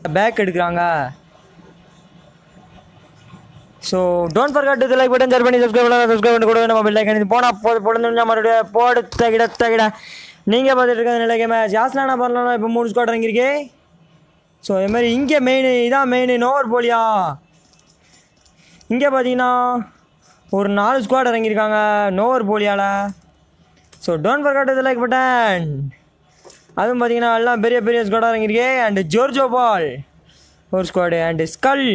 Back எடுக்கிறாங்க so don't forget to like button share பண்ணி subscribe பண்ணி சப்ஸ்கிரைப் பண்ணி கூட நம்ம பெல் ஐக்கன் இது போனால் போது போடுங்க மறுபடியும் போடு தகிட தகிட நீங்கள் பார்த்துட்டு இருக்கிறது நிலைக்க மேட்ச் யாஸ்லாம் என்ன பண்ணலாம் இப்போ மூணு ஸ்குவாட் இறங்கியிருக்கே ஸோ இது மாதிரி இங்கே மெயின் இதான் மெயின் நோவர் போலியா இங்கே பார்த்தீங்கன்னா ஒரு நாலு ஸ்குவாட் இறங்கியிருக்காங்க நோவர் போலியால so don't forget to like button அதுவும் பார்த்தீங்கன்னா எல்லாம் பெரிய பெரிய ஸ்குவாடாக இறங்கியிருக்கே அண்டு ஜோர்ஜோ பால் ஒரு ஸ்குவாடு அண்டு ஸ்கல்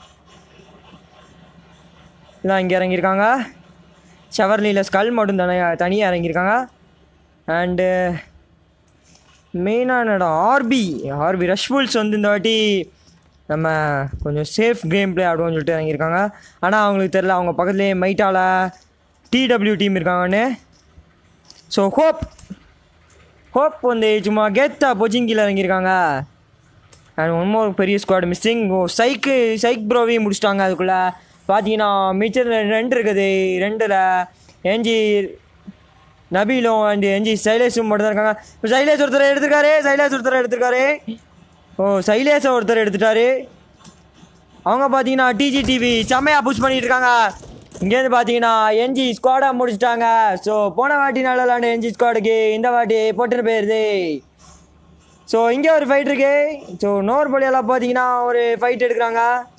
இதான் இங்கே இறங்கியிருக்காங்க ஷவர்லியில் ஸ்கல் மட்டும் தனியாக தனியாக இறங்கியிருக்காங்க அண்டு மெயினான இடம் ஆர்பி ஆர்பி ரஷ்புல்ஸ் வந்து இந்த வாட்டி நம்ம கொஞ்சம் சேஃப் கேம் ப்ளே ஆடுவோம்னு சொல்லிட்டு இறங்கியிருக்காங்க ஆனால் அவங்களுக்கு தெரில அவங்க பக்கத்துலேயே மைட்டால டிடபிள்யூ டீம் இருக்காங்கன்னு ஸோ ஹோப் ஹோப் வந்து சும்மா கெத்தா பொச்சிங்கில் இறங்கியிருக்காங்க அண்ட் ஒன்மோ பெரிய ஸ்குவாட் மிஸ்ஸிங் ஓ சைக்கு சைக் ப்ரோவையும் முடிச்சிட்டாங்க அதுக்குள்ளே பார்த்தீங்கன்னா மிச்சர் ரெண்டு இருக்குது ரெண்டில் என்ஜி நபீலும் அண்ட் என்ஜி சைலேஷும் மட்டும் தான் இருக்காங்க இப்போ சைலேஷ் ஒருத்தர் எடுத்திருக்காரு சைலேஷ் ஒருத்தர் எடுத்திருக்காரு ஓ சைலேஷை ஒருத்தர் எடுத்துட்டாரு அவங்க பார்த்தீங்கன்னா டிஜி டிவி செம்மையாக புஷ் பண்ணிட்டு இருக்காங்க இங்கேருந்து பார்த்தீங்கன்னா என்ஜி ஸ்குவாடாக முடிச்சிட்டாங்க ஸோ போன வாட்டி நல்லா விளாண்ட என்ஜி ஸ்குவாடுக்கு இந்த வாட்டி போட்டுன்னு போயிருது ஸோ இங்கே ஒரு ஃபைட் இருக்கு ஸோ நோர் போலியெல்லாம் பார்த்தீங்கன்னா ஒரு ஃபைட் எடுக்கிறாங்க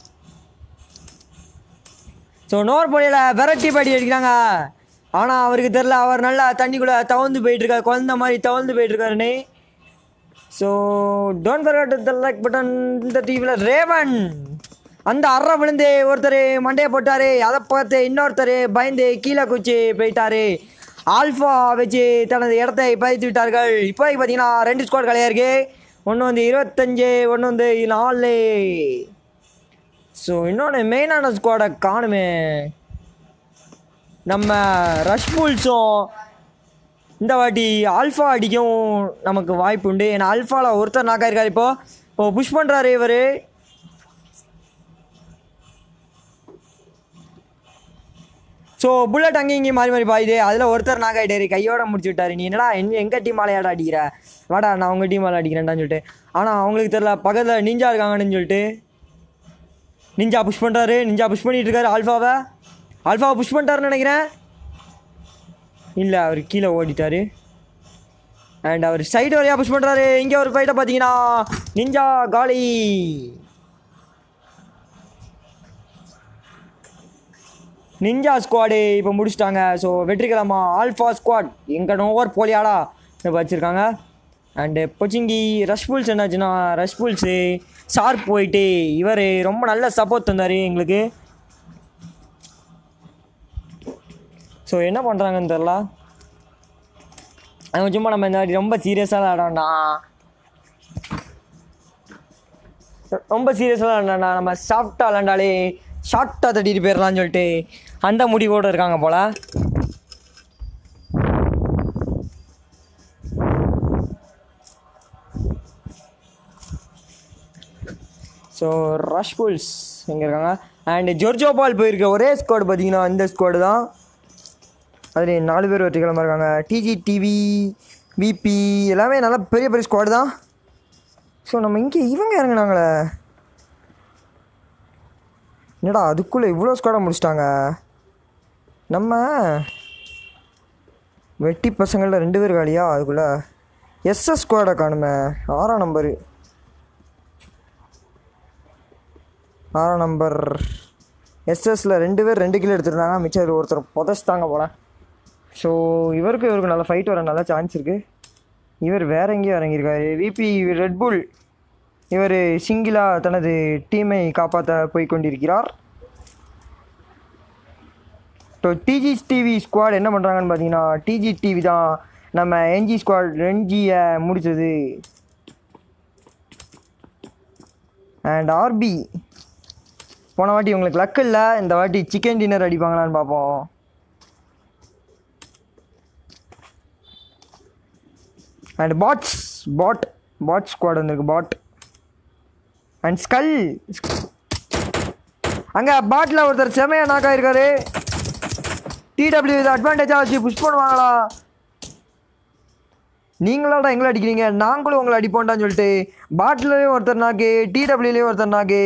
ஸோ நோர் போலியில் வெரைட்டி பாடி அடிக்கிறாங்க ஆனால் அவருக்கு தெரில அவர் நல்லா தண்ணிக்குள்ளே தவழ்ந்து போயிட்டுருக்காரு குழந்த மாதிரி தவழ்ந்து போயிட்டுருக்காருன்னு so don't forget the like button இந்த டிவியில் ரேவன் அந்த அற விழுந்து ஒருத்தர் மண்டையை போட்டார் அதை பார்த்து இன்னொருத்தர் பயந்து கீழே குச்சி போயிட்டாரு ஆல்ஃபா வச்சு தனது இடத்தை பதித்து விட்டார்கள் இப்போ பார்த்தீங்கன்னா ரெண்டு ஸ்குவாட் கலையாக இருக்கு ஒன்று வந்து இருபத்தஞ்சு ஒன்று வந்து நாலு ஸோ இன்னொன்று மெயினான ஸ்குவாடை காணுமே நம்ம ரஷ்பூல்ஸும் இந்த வாட்டி ஆல்ஃபா அடிக்கவும் நமக்கு வாய்ப்பு உண்டு ஏன்னா ஆல்ஃபாவில் ஒருத்தர் நாக்கா இருக்கார் இப்போ இப்போ புஷ் பண்ணுறாரு இவர் ஸோ புல்லட் அங்கேயும் இங்கேயும் மாறி மாறி பாயுது அதில் ஒருத்தர் நாக் ஆகிட்டாரு கையோட முடிச்சு விட்டாரு நீ என்னடா என் எங்கள் டீம் ஆலையாடா அடிக்கிற வாடா நான் உங்கள் டீம் ஆலை அடிக்கிறேன்டான்னு சொல்லிட்டு ஆனால் அவங்களுக்கு தெரில பக்கத்தில் நிஞ்சா இருக்காங்கன்னு சொல்லிட்டு நிஞ்சா புஷ் பண்ணுறாரு நிஞ்சா புஷ் பண்ணிட்டு இருக்காரு ஆல்ஃபாவை ஆல்ஃபாவை புஷ் பண்ணிட்டாருன்னு நினைக்கிறேன் இல்லை அவர் கீழே ஓடிட்டாரு அண்ட் அவர் சைடு வரையா புஷ் பண்ணுறாரு இங்கே ஒரு ஃபைட்டை பார்த்தீங்கன்னா நிஞ்சா காலி நிஞ்சா ஸ்குவாடு இப்போ முடிச்சிட்டாங்க ஸோ வெற்றிக்கிழமா ஆல்ஃபா ஸ்குவாட் எங்கள் நோவர் போலியாடா இப்போ வச்சுருக்காங்க அண்டு பொச்சிங்கி ரஷ்புல்ஸ் என்னாச்சுன்னா ரஷ்புல்ஸு ஷார்ப் போயிட்டு இவர் ரொம்ப நல்ல சப்போர்ட் தந்தார் எங்களுக்கு ஸோ என்ன பண்ணுறாங்கன்னு தெரில அவங்க சும்மா நம்ம இந்த வாட்டி ரொம்ப சீரியஸாக விளாடோம்னா ரொம்ப சீரியஸாக விளாண்டா நம்ம சாஃப்டாக விளாண்டாலே ஷார்ட்டாக தட்டிட்டு போயிடலாம்னு சொல்லிட்டு அந்த முடிவோடு இருக்காங்க போல் ஸோ ரஷ்புல்ஸ் எங்கே இருக்காங்க அண்ட் ஜொர்ஜோ பால் போயிருக்க ஒரே ஸ்குவாடு பார்த்தீங்கன்னா இந்த ஸ்குவாடு தான் அதில் நாலு பேர் வெற்றிக்கிழமை இருக்காங்க டிஜி டிவி விபி எல்லாமே நல்லா பெரிய பெரிய ஸ்குவாடு தான் ஸோ நம்ம இங்கே இவங்க இறங்குனாங்களே என்னடா அதுக்குள்ளே இவ்வளோ ஸ்குவாடை முடிச்சிட்டாங்க நம்ம வெட்டி பசங்களில் ரெண்டு பேர் காலியா அதுக்குள்ளே எஸ்எஸ் ஸ்குவாடை காணுமே ஆறாம் நம்பரு ஆறாம் நம்பர் எஸ்எஸ்ல ரெண்டு பேர் ரெண்டு கிலோ எடுத்துருந்தாங்க மிச்சம் ஒருத்தர் புதைச்சிட்டாங்க போல ஸோ இவருக்கு இவருக்கு நல்ல ஃபைட் வர நல்ல சான்ஸ் இருக்குது இவர் வேற எங்கேயோ இறங்கியிருக்காரு விபி ரெட்புல் இவர் சிங்கிளா தனது டீமை காப்பாற்ற போய் கொண்டிருக்கிறார் ஸோ டிஜி டிவி ஸ்குவாட் என்ன பண்ணுறாங்கன்னு பார்த்தீங்கன்னா டிஜி டிவி தான் நம்ம என்ஜி ஸ்குவாட் ரெஞ்சியை முடிச்சது அண்ட் ஆர்பி போன வாட்டி உங்களுக்கு லக் இல்லை இந்த வாட்டி சிக்கன் டின்னர் அடிப்பாங்களான்னு பார்ப்போம் and bots bot bot squad வந்திருக்கு பாட் அண்ட் ஸ்கல் அங்கே பாட்டில் ஒருத்தர் செமையாக நாக் ஆயிருக்காரு டிடபிள்யூ இது அட்வான்டேஜாக வச்சு புஷ் பண்ணுவாங்களா நீங்களாடா எங்களை அடிக்கிறீங்க நாங்களும் உங்களை அடிப்போம்டான்னு சொல்லிட்டு பாட்டிலையும் ஒருத்தர் நாக்கு டிடபிள்யூலையும் ஒருத்தர் நாக்கு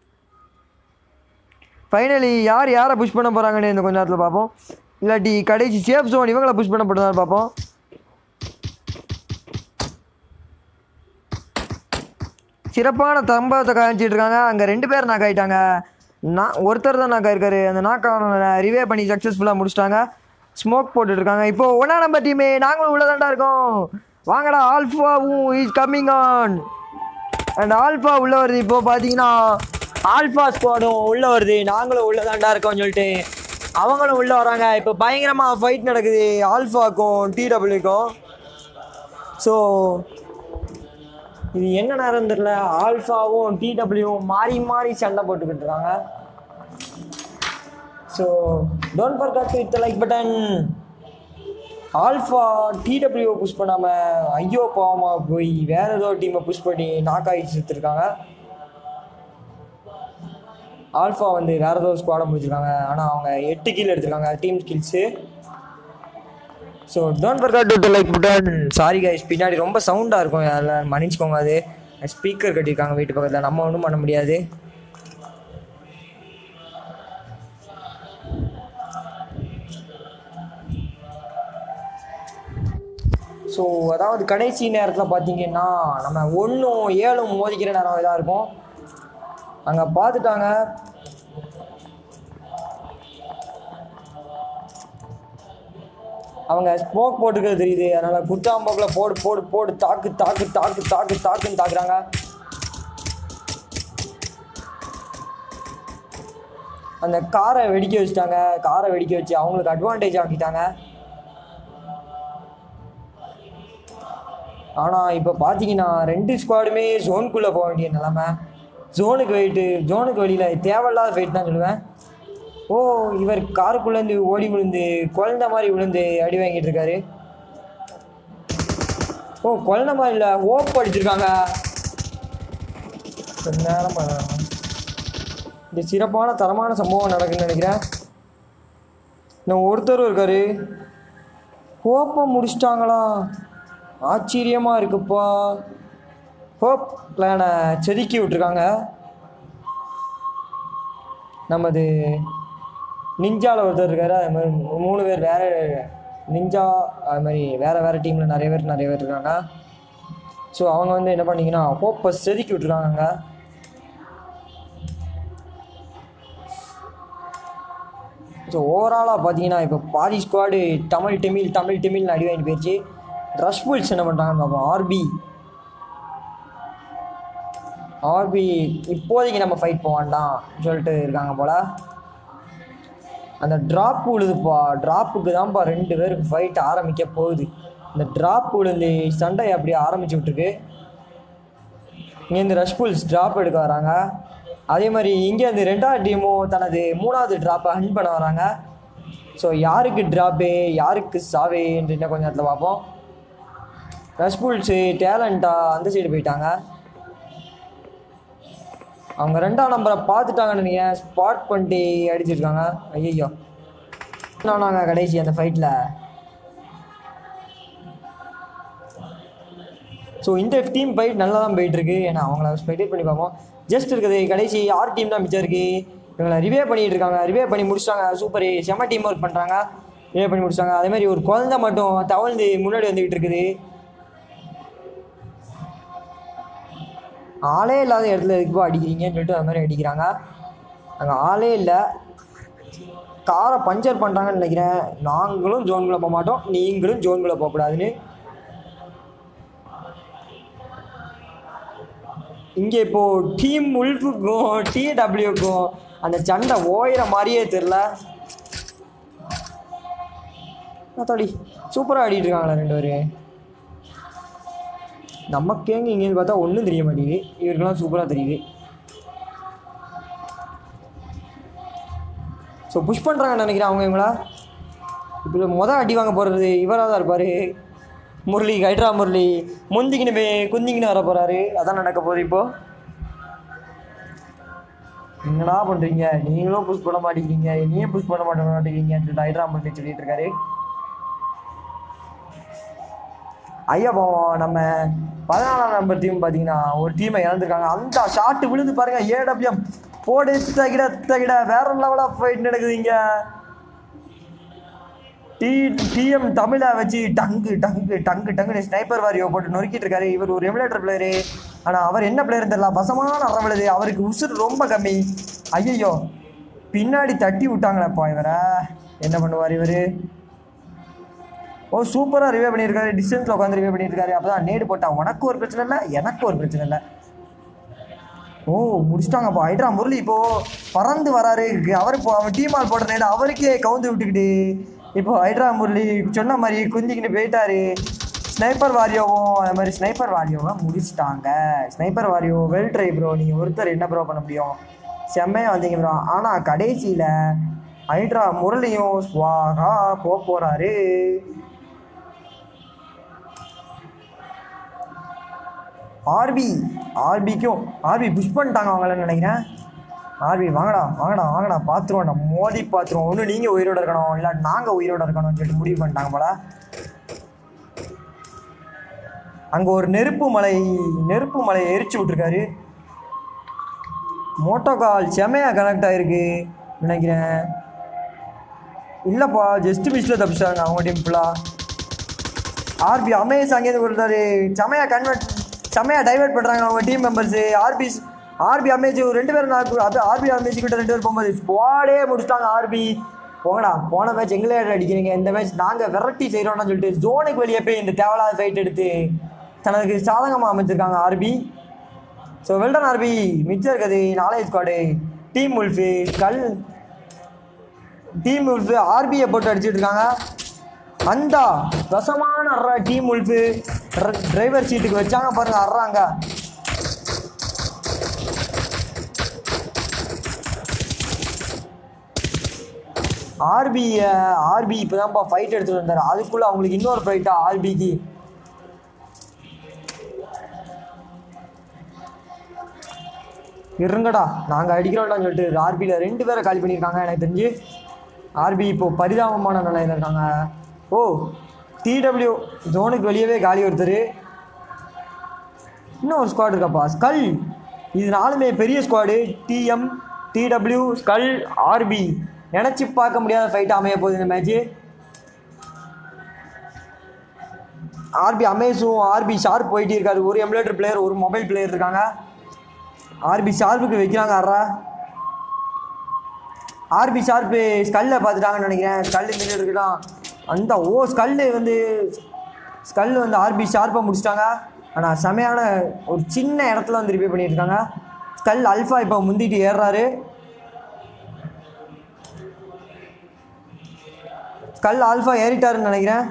ஃபைனலி யார் யாரை புஷ் பண்ண போகிறாங்கன்னு இந்த கொஞ்ச நேரத்தில் பார்ப்போம் இல்லாட்டி கடைசி சேஃப் ஜோன் இவங்களை புஷ் பண்ண போகிறதா பார்ப்போம் சிறப்பான தம்பத்தை காமிச்சிட்டு இருக்காங்க அங்கே ரெண்டு பேர் நாக் ஆகிட்டாங்க நான் ஒருத்தர் தான் நாக் ஆயிருக்காரு அந்த நாக் ரிவே பண்ணி சக்ஸஸ்ஃபுல்லாக முடிச்சிட்டாங்க ஸ்மோக் போட்டுட்டு இருக்காங்க இப்போ ஒன்றா நம்பர் டீமே நாங்களும் உள்ளதாண்டா இருக்கோம் வாங்கடா ஆல்ஃபாவும் is coming on and alpha உள்ள வருது இப்போ பார்த்தீங்கன்னா ஆல்ஃபா ஸ்குவாடும் உள்ள வருது நாங்களும் உள்ளதாண்டா இருக்கோம்னு சொல்லிட்டு அவங்களும் உள்ள வராங்க இப்போ பயங்கரமாக ஃபைட் நடக்குது ஆல்ஃபாக்கும் டிடபிள்யூக்கும் ஸோ இது என்ன நேரம் தெரியல ஆல்ஃபாவும் டிடபிள்யூவும் மாறி மாறி சண்டை போட்டுக்கிட்டு இருக்காங்க so don't forget to it like button alpha TW push பண்ணாமல் ஐயோ பாவமாக போய் வேற ஏதோ டீமை புஷ் பண்ணி நாக் ஆகி செத்துருக்காங்க ஆல்ஃபா வந்து வேற ஏதோ ஸ்குவாடை முடிச்சிருக்காங்க ஆனால் அவங்க எட்டு கீழ் எடுத்திருக்காங்க team skills so don't forget to like button sorry guys பின்னாடி ரொம்ப சவுண்டாக இருக்கும் அதில் மன்னிச்சுக்கோங்க அது ஸ்பீக்கர் கட்டியிருக்காங்க வீட்டு பக்கத்தில் நம்ம ஒன்றும் பண்ண முடியாது ஸோ அதாவது கடைசி நேரத்தில் பார்த்தீங்கன்னா நம்ம ஒன்றும் ஏழும் மோதிக்கிற நேரம் இதாக இருக்கும் அங்கே பார்த்துட்டாங்க அவங்க ஸ்மோக் போட்டுக்கிறது தெரியுது அதனால் குட்டாம்போக்கில் போடு போடு போடு தாக்கு தாக்கு தாக்கு தாக்கு தாக்குன்னு தாக்குறாங்க அந்த காரை வெடிக்க வச்சுட்டாங்க காரை வெடிக்க வச்சு அவங்களுக்கு அட்வான்டேஜ் ஆக்கிட்டாங்க ஆனால் இப்போ பார்த்தீங்கன்னா ரெண்டு ஸ்குவாடுமே ஜோனுக்குள்ளே போக வேண்டிய நிலமை ஜோனுக்கு வெயிட்டு ஜோனுக்கு வெளியில் தேவையில்லாத வெயிட் தான் சொல்லுவேன் ஓ இவர் காருக்குள்ளேருந்து ஓடி விழுந்து குழந்த மாதிரி விழுந்து அடி வாங்கிட்டு இருக்காரு ஓ குழந்த மாதிரி இல்லை ஓப் அடிச்சிருக்காங்க கொஞ்ச நேரம் பண்ணலாம். இந்த சிறப்பான தரமான சம்பவம் நடக்குன்னு நினைக்கிறேன் இன்னும் ஒருத்தரும் இருக்காரு ஹோப்பை முடிச்சிட்டாங்களா ஆச்சரியமாக இருக்குப்பா ஹோப் பிளானை செதுக்கி விட்டுருக்காங்க நமது நிஞ்சாவில் ஒருத்தர் இருக்காரு அது மாதிரி மூணு பேர் வேறு நிஞ்சா அது மாதிரி வேறு வேறு டீமில் நிறைய பேர் நிறைய பேர் இருக்காங்க ஸோ அவங்க வந்து என்ன பண்ணீங்கன்னா ஹோப்பை செதுக்கி விட்டுருக்காங்க ஸோ ஓவராலாக பார்த்தீங்கன்னா இப்போ பாதி ஸ்குவாடு தமிழ் டெமில் தமிழ் டெமில்னு அடி வாங்கிட்டு போயிடுச்சு ரஷ் புல்ஸ் என்ன பண்ணுறாங்கன்னு பார்ப்போம் ஆர்பி ஆர்பி இப்போதைக்கு நம்ம ஃபைட் போவான்டாம் சொல்லிட்டு இருக்காங்க போல் அந்த ட்ராப் விழுதுப்பா ட்ராப்புக்கு தான்ப்பா ரெண்டு பேருக்கு ஃபைட் ஆரம்பிக்க போகுது இந்த ட்ராப் விழுந்து சண்டை அப்படி ஆரம்பிச்சு விட்டுருக்கு இங்கேருந்து ரஷ்புல்ஸ் ட்ராப் எடுக்க வராங்க அதே மாதிரி இங்கேருந்து ரெண்டாவது டீமும் தனது மூணாவது ட்ராப்பை ஹன் பண்ண வராங்க ஸோ யாருக்கு ட்ராப்பு யாருக்கு சாவேன்னு இன்னும் கொஞ்ச நேரத்தில் பார்ப்போம் ரஷ்புல்ஸு டேலண்ட்டாக அந்த சைடு போயிட்டாங்க அவங்க ரெண்டாம் நம்பரை பார்த்துட்டாங்கன்னு நினைக்கிறேன் ஸ்பாட் பண்ணிட்டு அடிச்சிருக்காங்க ஐயோ நாங்கள் கடைசி அந்த ஃபைட்டில் ஸோ இந்த டீம் ஃபைட் நல்லா தான் போயிட்டுருக்கு ஏன்னா அவங்கள ஸ்பெக்டேட் பண்ணி பார்ப்போம் ஜஸ்ட் இருக்குது கடைசி ஆறு டீம் தான் மிச்சம் இருக்கு இவங்களை ரிவே பண்ணிட்டு இருக்காங்க ரிவே பண்ணி முடிச்சிட்டாங்க சூப்பர் செம்ம டீம் ஒர்க் பண்ணுறாங்க ரிவே பண்ணி முடிச்சிட்டாங்க அதே மாதிரி ஒரு குழந்தை மட்டும் தவழ்ந்து முன்னாடி வந்துக்கிட்டு இருக்குது ஆளே இல்லாத இடத்துல எதுக்கு அடிக்கிறீங்கன்னு சொல்லிட்டு அது மாதிரி அடிக்கிறாங்க அங்கே ஆளே இல்லை காரை பஞ்சர் பண்ணுறாங்கன்னு நினைக்கிறேன் நாங்களும் ஜோன்குள்ளே போக மாட்டோம் நீங்களும் ஜோன்குள்ளே போகக்கூடாதுன்னு இங்கே இப்போது டீம் உல்ஃபுக்கும் டிடபிள்யூக்கும் அந்த சண்டை ஓயிற மாதிரியே தெரில அத்தாடி சூப்பராக ஆடிட்டு இருக்காங்களா ரெண்டு பேரும் நமக்கு எங்க இங்கேருந்து பார்த்தா ஒன்றும் தெரிய மாட்டேங்குது இவருக்கெல்லாம் சூப்பராக தெரியுது ஸோ புஷ் பண்ணுறாங்கன்னு நினைக்கிறேன் அவங்க இவங்களா இப்போ மொதல் அடி வாங்க போகிறது இவராக தான் இருப்பார் முரளி ஹைட்ரா முரளி முந்திக்கின்னு போய் குந்திக்கின்னு வர போகிறாரு அதான் நடக்க போகுது இப்போது என்னடா பண்ணுறீங்க நீங்களும் புஷ் பண்ண மாட்டேங்கிறீங்க நீயும் புஷ் பண்ண மாட்டே மாட்டேங்கிறீங்கன்னு சொல்லிட்டு ஹைட்ரா முரளி சொல்லிட்டு இருக்காரு ஐயா பாவம் நம்ம பதினாலாம் நம்பர் டீம் பார்த்தீங்கன்னா ஒரு டீமை இழந்திருக்காங்க அந்த ஷாட்டு விழுந்து பாருங்க ஏடபிள்யூஎம் போடு தகிட தகிட வேற லெவலாக ஃபைட் நடக்குதுங்க டி டிஎம் தமிழை வச்சு டங்கு டங்கு டங்கு டங்குன்னு ஸ்னைப்பர் வாரியோ போட்டு நொறுக்கிட்டு இருக்காரு இவர் ஒரு எமுலேட்டர் பிளேயரு ஆனால் அவர் என்ன பிளேயர் தெரியல வசமான அறம் விழுது அவருக்கு உசுறு ரொம்ப கம்மி ஐயையோ பின்னாடி தட்டி விட்டாங்களேப்பா இவரை என்ன பண்ணுவார் இவர் ஓ சூப்பராக ரிவே பண்ணியிருக்காரு டிஸ்டன்ஸில் உட்காந்து ரிவே பண்ணியிருக்காரு அப்போ தான் நேடு போட்டா உனக்கு ஒரு பிரச்சனை இல்லை எனக்கு ஒரு பிரச்சனை இல்லை ஓ முடிச்சிட்டாங்கப்பா ஹைட்ரா முரளி இப்போ பறந்து வராரு அவர் இப்போ அவன் டீம் ஆல் போடுற நேரம் அவருக்கே கவுந்து விட்டுக்கிட்டு இப்போ ஹைட்ரா முரளி சொன்ன மாதிரி குந்திக்கிட்டு போயிட்டாரு ஸ்னைப்பர் வாரியோவும் அந்த மாதிரி ஸ்னைப்பர் வாரியோவை முடிச்சிட்டாங்க sniper Wario well try bro நீங்கள் ஒருத்தர் என்ன ப்ரோ பண்ண முடியும் செம்மையாக வந்தீங்க ப்ரோ ஆனால் கடைசியில் ஹைட்ரா முரளியும் ஸ்வாகா போக போகிறாரு ஆர்பி ஆர்பிக்கும் ஆர்பி புஷ் பண்ணிட்டாங்க அவங்கள நினைக்கிறேன் ஆர்பி வாங்கடா வாங்கடா வாங்கடா பார்த்துருவோம்டா மோதி பார்த்துருவோம் ஒன்று நீங்கள் உயிரோட இருக்கணும் இல்லை நாங்கள் உயிரோட இருக்கணும்னு சொல்லிட்டு முடிவு பண்ணிட்டாங்க போல அங்கே ஒரு நெருப்பு மலை நெருப்பு மலையை எரிச்சு விட்ருக்காரு மோட்டோ கால் செமையாக கனெக்ட் ஆகிருக்கு நினைக்கிறேன் இல்லைப்பா ஜஸ்ட் மிஸ்ல தப்பிச்சாங்க அவங்க டீம் ஃபுல்லாக ஆர்பி அமேஸ் அங்கேருந்து கொடுத்தாரு செமையாக கன்வெர்ட் செமையாக டைவர்ட் பண்ணுறாங்க அவங்க team members RP RP Amaze ரெண்டு பேரும் நான் அது ஆர்பி அமேஜ் கிட்ட ரெண்டு பேர் போகும்போது ஸ்குவாடே முடிச்சிட்டாங்க ஆர்பி போங்கடா போன மேட்ச் எங்களே அடிக்கிறீங்க இந்த மேட்ச் நாங்கள் வெரைட்டி செய்கிறோம்னு சொல்லிட்டு ஜோனுக்கு வெளியே போய் இந்த தேவையில்லாத ஃபைட் எடுத்து தனக்கு சாதகமாக அமைச்சிருக்காங்க ஆர்பி ஸோ வெல்டன் ஆர்பி மிச்சம் இருக்குது நாலேஜ் ஸ்குவாடு டீம் உல்ஃபு கல் டீம் உல்ஃபு ஆர்பியை போட்டு அடிச்சிட்டு இருக்காங்க அந்த ரசமான அறா டீம் உல்ஃபு டிரைவர் சீட்டுக்கு வச்சாங்க பாருங்க அறாங்க ஆர்பி ஆர்பி இப்போதான்ப்பா ஃபைட் எடுத்துட்டு வந்தார் அதுக்குள்ள அவங்களுக்கு இன்னொரு ஃபைட்டா ஆர்பிக்கு இருங்கடா நாங்கள் அடிக்கிறோம்டான்னு சொல்லிட்டு ஆர்பியில் ரெண்டு பேரை காலி பண்ணியிருக்காங்க எனக்கு தெரிஞ்சு ஆர்பி இப்போ பரிதாபமான நிலையில் இருக்காங்க ஓ டிடபிள்யூ ஜோனுக்கு வெளியவே காலி ஒருத்தர் இன்னும் ஒரு ஸ்குவாட் இருக்காப்பா ஸ்கல் இது நாலுமே பெரிய squad TM TW skull RP நினச்சி பார்க்க முடியாத ஃபைட் அமைய போகுது இந்த மேட்ச்சு ஆர்பி அமேஸும் ஆர்பி ஷார்ப் போயிட்டே இருக்காரு ஒரு எமுலேட்டர் பிளேயர் ஒரு மொபைல் பிளேயர் இருக்காங்க ஆர்பி ஷார்ப்புக்கு வைக்கிறாங்க ஆறா ஆர்பி ஷார்ப்பு ஸ்கல்லை பார்த்துட்டாங்கன்னு நினைக்கிறேன் ஸ்கல் நின்று இருக்கலாம் அந்த ஓ ஸ்கல்லு வந்து ஸ்கல் வந்து ஆர்பி ஷார்ப்பாக முடிச்சிட்டாங்க ஆனால் செமையான ஒரு சின்ன இடத்துல வந்து ரிப்பேர் பண்ணிட்டு இருக்காங்க ஸ்கல் அல்ஃபா இப்போ முந்திட்டு ஏறுறாரு ஸ்கல் ஆல்ஃபா ஏறிட்டாருன்னு நினைக்கிறேன்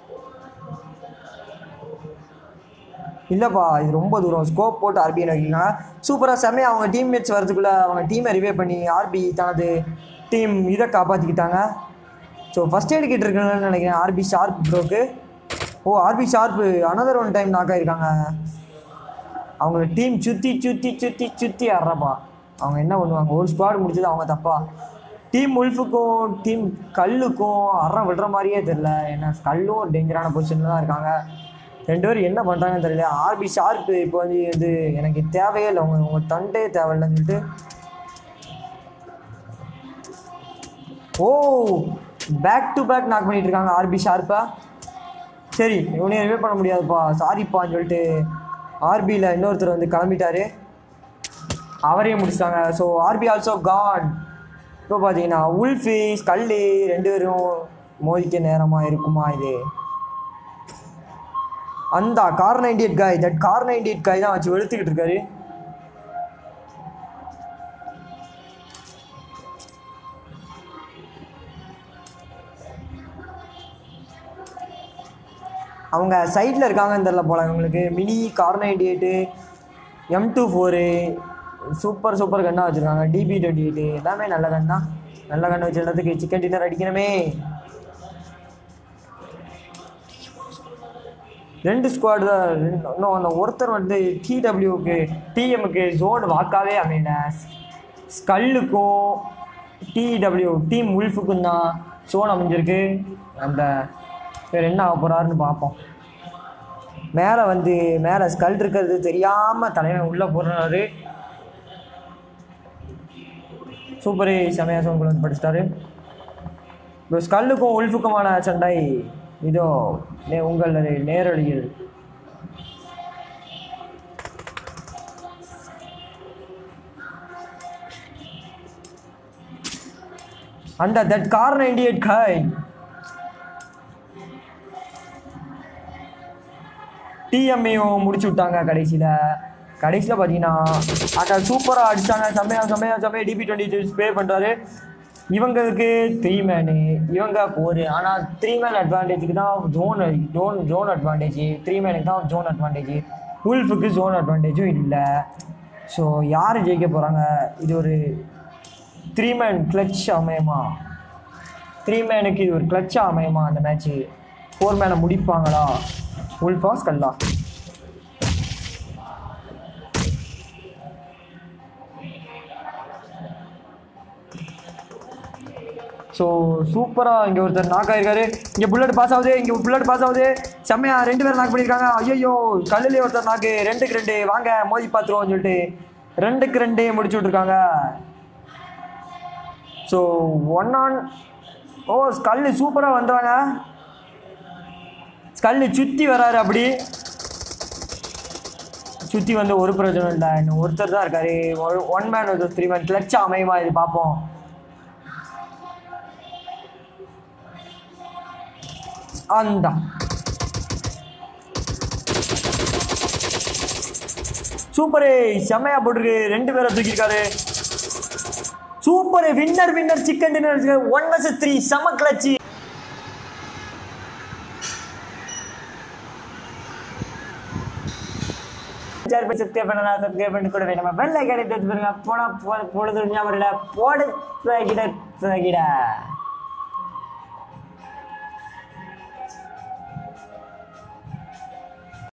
இல்லைப்பா இது ரொம்ப தூரம் ஸ்கோப் போட்டு ஆர்பியை நோக்கிருக்காங்க சூப்பராக செம்மையாக அவங்க டீம்மேட்ஸ் வரதுக்குள்ளே அவங்க டீமை ரிவே பண்ணி ஆர்பி தனது டீம் இதை காப்பாற்றிக்கிட்டாங்க ஸோ ஃபஸ்ட் எய்டு கிட்ட இருக்குன்னு நினைக்கிறேன் ஆர்பி ஷார்ப் ப்ரோக்கு ஓ RP sharp another one time knock ஆயிருக்காங்க அவங்க டீம் சுற்றி சுற்றி சுற்றி சுற்றி ஆடுறப்பா அவங்க என்ன பண்ணுவாங்க ஒரு ஸ்குவாட் முடிச்சது அவங்க தப்பா டீம் உல்ஃபுக்கும் டீம் கல்லுக்கும் அறம் விடுற மாதிரியே தெரில ஏன்னா கல்லும் ஒரு டேஞ்சரான பொசிஷனில் தான் இருக்காங்க ரெண்டு பேரும் என்ன பண்ணுறாங்கன்னு தெரியல ஆர்பி ஷார்ப்பு இப்போ வந்து இது எனக்கு தேவையே இல்லை உங்க உங்கள் தண்டே தேவையில்லைன்னு சொல்லிட்டு ஓ பேக் டு பேக் நாக் பண்ணிட்டு இருக்காங்க ஆர்பி ஷார்ப்பா சரி இவனையும் ரிவே பண்ண முடியாதுப்பா சாரிப்பான்னு சொல்லிட்டு ஆர்பியில் இன்னொருத்தர் வந்து கிளம்பிட்டாரு அவரையும் முடிச்சிட்டாங்க ஸோ ஆர்பி ஆல்சோ கான் இப்போ பார்த்தீங்கன்னா உல்ஃபி ஸ்கல்லு ரெண்டு பேரும் மோதிக்க நேரமாக இருக்குமா இது அந்த car ninety eight k that car ninety eight k தான் வச்சு வெளுத்துக்கிட்டு இருக்காரு அவங்க சைடில் இருக்காங்கன்னு தெரில போல இவங்களுக்கு mini car ninety eight M two four super super கன்னாக வச்சுருக்காங்க டிபி டுவெண்ட்டி எயிட்டு எல்லாமே நல்ல கன் தான் நல்ல கன்று வச்சு எல்லாத்துக்கு சிக்கன் டின்னர் அடிக்கணுமே ரெண்டு ஸ்குவாடு தான் ரெண்டு- இன்னும் அந்த ஒருத்தர் வந்து டிடபிள்யூக்கு டிஎம்முக்கு ஜோன் வாக்காவே அமையல ஸ்கல்லுக்கும் டிடபிள்யூ டீம் உல்ஃபுக்கும் தான் ஜோன் அமைஞ்சிருக்கு அந்த பேர் என்ன ஆக போகிறாருன்னு பார்ப்போம் மேலே வந்து மேலே ஸ்கல் இருக்கிறது தெரியாமல் தலைவன் உள்ளே போடுறாரு சூப்பர் செமையா சோங்குள் வந்து படிச்சிட்டாரு இப்போ ஸ்கல்லுக்கும் உல்ஃபுக்குமான சண்டை இதோ நே உங்கள் நேரடியில் அந்த தட் கார் நைன்டி எயிட் காய் டிஎம்ஏயும் முடிச்சு விட்டாங்க கடைசியில் கடைசியில் பார்த்தீங்கன்னா அக்கா சூப்பராக அடிச்சாங்க செம்மையா செம்மையா செம்மையா டிபி டுவெண்ட்டி ஸ்பே பண்ணுறாரு இவங்களுக்கு த்ரீ மேனு இவங்க ஃபோரு ஆனால் த்ரீ மேன் அட்வான்டேஜுக்கு தான் zone zone zone advantage three மேனுக்கு தான் ஜோன் அட்வான்டேஜ் உல்ஃபுக்கு ஜோன் அட்வான்டேஜும் இல்லை ஸோ யார் ஜெயிக்க போகிறாங்க இது ஒரு த்ரீ மேன் கிளட்ச் அமையுமா த்ரீ மேனுக்கு இது ஒரு கிளட்ச் அமையுமா அந்த மேட்ச்சு ஃபோர் மேனை முடிப்பாங்களா உல்ஃபா ஸ்கல்லா ஸோ சூப்பராக இங்கே ஒருத்தர் நாக் ஆயிருக்காரு இங்கே புல்லட் பாஸ் ஆகுது இங்கே புல்லட் பாஸ் ஆகுது செம்மையா ரெண்டு பேரும் நாக் பண்ணியிருக்காங்க ஐயோ கல்லுலேயே ஒருத்தர் நாக்கு ரெண்டுக்கு ரெண்டு வாங்க மோதி பார்த்துருவோம்னு சொல்லிட்டு ரெண்டுக்கு ரெண்டு முடிச்சு விட்ருக்காங்க ஸோ ஒன் ஆன் ஓ ஸ்கல்லு சூப்பராக வந்துறாங்க ஸ்கல்லு சுற்றி வராரு அப்படி சுற்றி வந்து ஒரு பிரயோஜனம் இல்லை இன்னும் ஒருத்தர் தான் இருக்காரு ஒன் மேன் ஒரு த்ரீ மேன் கிளச்சா அமையுமா இது பார்ப்போம் அந்த சூப்பரே செம்மையா போட்டிருக்கு ரெண்டு பேரை தூக்கியிருக்காரு super winner winner chicken dinner one versus three செம கிளச்சி சப்ஸ்கிரைப் பண்ணலாம் சப்ஸ்கிரைப் பண்ணி கூட வேணும் வெள்ளை கிடைத்து பாருங்க போனா பொழுது ஞாபகம் இல்லை போடு கிட கிட